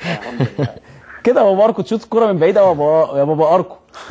الحمد لله كده يا بابا اركو تشوط الكوره من بعيد قوي يا بابا يا بابا اركو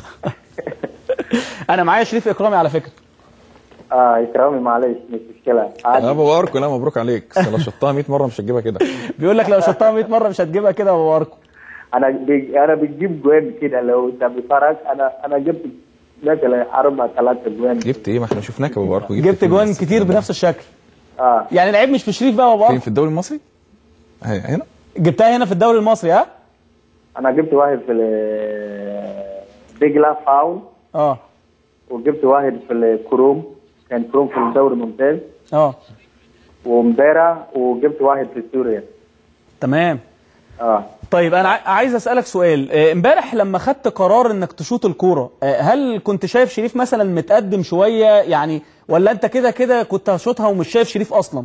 انا معايا شريف اكرامي على فكره اه اكرامي معلش مش مشكله يا عادي ابو اركو لا مبروك عليك بس لو شطها 100 مره مش هتجيبها كده بيقول لك لو شطها 100 مره مش هتجيبها كده يا بابا اركو انا بي... انا بجيب جوان كده لو انت بتفرج انا انا جبت مثلا اربع ثلاث جوان جبت ايه ما احنا شفناك يا ابو اركو جبت فين جوان بس؟ كتير بنفس الشكل اه يعني العيب مش في شريف بقى يا بابا فين اركو في الدوري المصري؟ هي- هنا جبتها هنا في الدوري المصري ها انا جبت واحد في ال- دجله فاول اه وجبت واحد في الكروم كان كروم في الدوري الممتاز اه ومباراه وجبت واحد في سوريا تمام اه طيب انا عاي- عايز اسالك سؤال آه، امبارح لما خدت قرار انك تشوط الكوره آه، هل كنت شايف شريف مثلا متقدم شويه يعني ولا انت كده كده كنت هشوطها ومش شايف شريف اصلا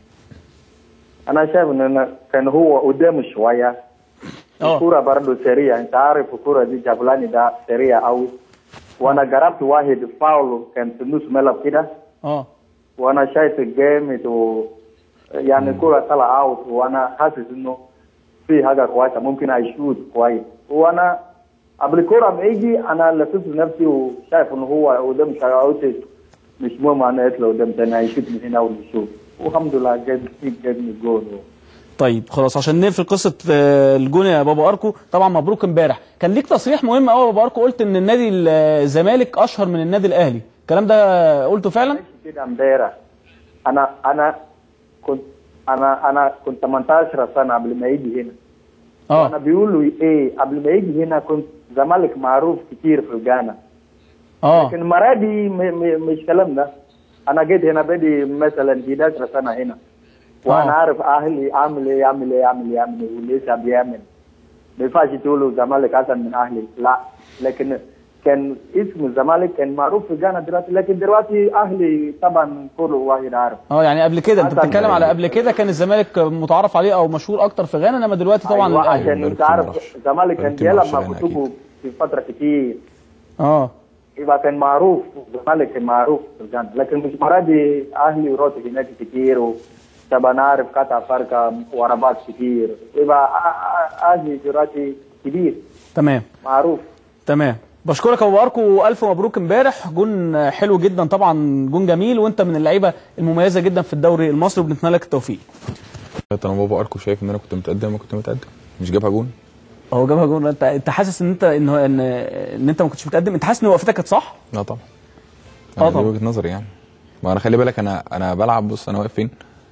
انا شايف ان أنا كان هو قدام شويه اه الكوره برضه سريعه انت عارف الكوره دي جابلاني ده سريع قوي وانا جربت واحد فاول كان في نص ملعب كده اه وانا شايف جامد و يعني الكوره طلع اوت وانا حاسس انه في حاجه كويسه ممكن اشوت كويس وانا قبل الكوره ما يجي انا لفيت نفسي وشايف انه هو قدام شاوت مش مهم انا يطلع قدام تاني هيشوت من هنا ويشوت والحمد لله جاب جابني جول طيب خلاص عشان نقفل قصه آه، الجون يا بابا اركو طبعا مبروك امبارح كان ليك تصريح مهم قوي يا بابا اركو قلت ان النادي الزمالك اشهر من النادي الاهلي الكلام ده قلته فعلا كده امبارح انا انا كنت انا انا كنت 18 سنه قبل ما يجي هنا انا اه بيقولوا ايه قبل ما يجي هنا كنت زمالك معروف كتير في غانا اه لكن المره دي م- م- مش كلام ده انا جيت هنا بدي مثلا 11 سنه هنا وانا آه. عارف اهلي اعمل ايه اعمل ايه اعمل ايه اعمل ايه ولسه بيعمل ما ينفعش تقولوا الزمالك احسن من اهلي لا لكن كان اسم الزمالك كان معروف في غانا دلوقتي لكن دلوقتي اهلي طبعا كل واحد عارف اه يعني قبل كده انت حسن. بتتكلم على قبل كده كان الزمالك متعارف عليه او مشهور اكتر في غانا انما دلوقتي طبعا أيوة الاهلي عشان بقالك انت عارف معرفش. الزمالك كان بقالك بيلعب معرفش مع غانا كتبه في فتره كتير اه يبقى كان معروف الزمالك كان معروف في غانا لكن مش مرة دي اهلي وروت هناك كتير وطبعا عارف قطع فرقه ورباط كتير يبقى أ- أ- اهلي دلوقتي كبير تمام معروف تمام بشكرك يا ابو اركو الف مبروك امبارح جون حلو جدا طبعا جون جميل وانت من اللعيبه المميزه جدا في الدوري المصري وبنتمنى لك التوفيق انا بابا اركو شايف ان انا كنت متقدم ما كنت متقدم مش جابها جون هو جابها جون انت انت حاسس ان انت ان هو- ان ان انت ما كنتش متقدم انت حاسس ان وقفتك كانت صح لا طبعا آه أنا دي طبعا. وجهه نظري يعني ما انا خلي بالك انا انا بلعب بص انا واقف فين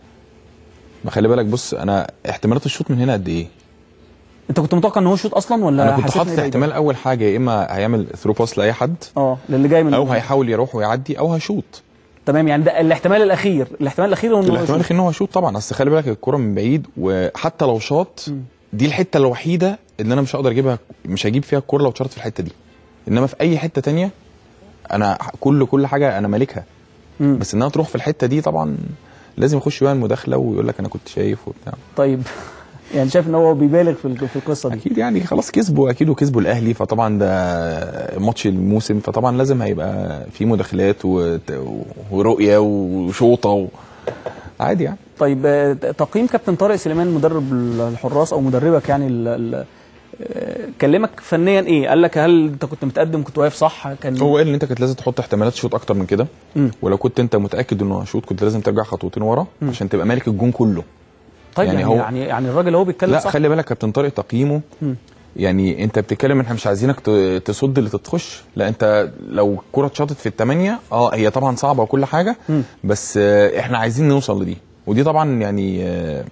ما خلي بالك بص انا احتمالات الشوط من هنا قد ايه انت كنت متوقع ان هو شوط اصلا ولا انا كنت حسيت إن حاطط إيه ده؟ احتمال اول حاجه يا اما هيعمل ثرو باس لاي حد اه للي جاي من او هيحاول يروح ويعدي او هيشوط تمام يعني ده الاحتمال الاخير الاحتمال الاخير هو ان هو الاحتمال يشوط. الاخير ان هو يشوط طبعا اصل خلي بالك الكره من بعيد وحتى لو شاط دي الحته الوحيده اللي انا مش هقدر اجيبها مش هجيب فيها الكره لو اتشاطت في الحته دي انما في اي حته تانية انا كل كل حاجه انا مالكها مم. بس انها تروح في الحته دي طبعا لازم يخش بقى المداخله ويقول لك انا كنت شايف وبتاع طيب يعني شايف ان هو بيبالغ في ال- في القصه دي اكيد يعني خلاص كسبوا اكيد وكسبوا الاهلي فطبعا ده ماتش الموسم فطبعا لازم هيبقى في مداخلات وت- ورؤيه وشوطه و... عادي يعني طيب آه، تقييم كابتن طارق سليمان مدرب الحراس او مدربك يعني ال ال آه، كلمك فنيا ايه قال لك هل انت كنت متقدم كنت واقف صح كان هو قال ان انت كنت لازم تحط احتمالات شوط اكتر من كده مم. ولو كنت انت متاكد انه هشوط كنت لازم ترجع خطوتين ورا عشان تبقى مالك الجون كله طيب يعني يعني يعني, هو- يعني, يعني الراجل هو بيتكلم لا صح خلي بالك كابتن طارق تقييمه مم. يعني انت بتتكلم احنا مش عايزينك ت- تصد اللي تتخش لا انت لو الكره اتشاطت في الثمانيه اه هي طبعا صعبه وكل حاجه مم. بس آه، احنا عايزين نوصل لدي ودي طبعا يعني آه،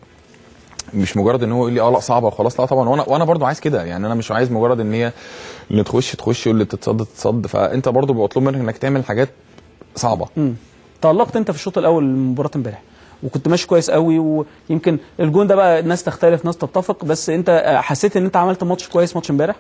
مش مجرد ان هو يقول لي اه لا صعبه وخلاص لا طبعا وانا وانا برضو عايز كده يعني انا مش عايز مجرد ان هي اللي تخش تخش واللي تتصد تتصد فانت برضو بطلب منك انك تعمل حاجات صعبه مم. تألقت انت في الشوط الاول من مباراه امبارح وكنت ماشي كويس قوي ويمكن الجون ده بقى ناس تختلف ناس تتفق بس انت آه، حسيت ان انت عملت ماتش كويس ماتش امبارح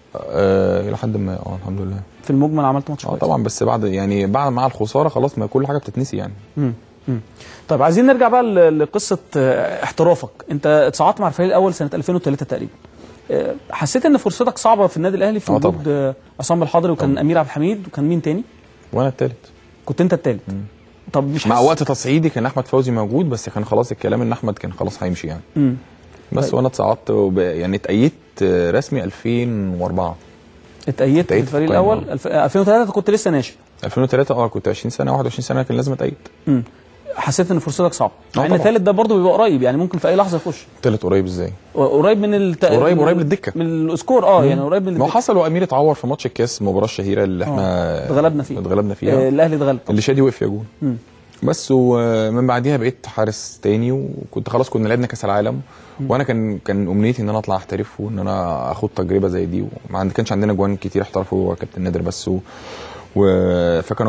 آه الى حد ما اه الحمد لله في المجمل عملت ماتش اه كويس طبعا بس بعد يعني بعد مع الخساره خلاص ما كل حاجه بتتنسي يعني مم. مم. طيب عايزين نرجع بقى ل- لقصه آه، احترافك انت اتصعدت مع الفريق الاول سنه 2003 تقريبا آه، حسيت ان فرصتك صعبه في النادي الاهلي في اه وجود طبعا. آه، عصام الحضري وكان طبعا. امير عبد الحميد وكان مين تاني وانا التالت كنت انت التالت طب مش مع حاسس- وقت تصعيدي كان احمد فوزي موجود بس كان خلاص الكلام ان احمد كان خلاص هيمشي يعني مم. بس وانا اتصعدت وب... يعني اتأيدت آه، رسمي 2004 اتأيدت في اتأيدت في الفريق القائمة. الاول الف- 2003 كنت لسه ناشئ 2003 اه كنت 20 سنه 21 سنه كان لازم اتأيد مم. حسيت ان فرصتك صعبه مع آه ان طبعا. ثالث ده برضه بيبقى قريب يعني ممكن في اي لحظه يخش تالت قريب ازاي قريب من الت... قريب- من- قريب للدكة. من السكور اه يعني قريب من ما هو الدكة. حصل وامير اتعور في ماتش الكاس المباراه الشهيره اللي احنا اتغلبنا فيه. اتغلبنا آه فيها الاهلي اتغلب اللي شادي وقف فيها جول مم. بس ومن بعديها بقيت حارس تاني وكنت خلاص كنا لعبنا كاس العالم وانا كان كان امنيتي ان انا اطلع احترف وان انا اخد تجربه زي دي وما عند- كانش عندنا جوان كتير احترفوا هو كابتن نادر بس و... و... فكانوا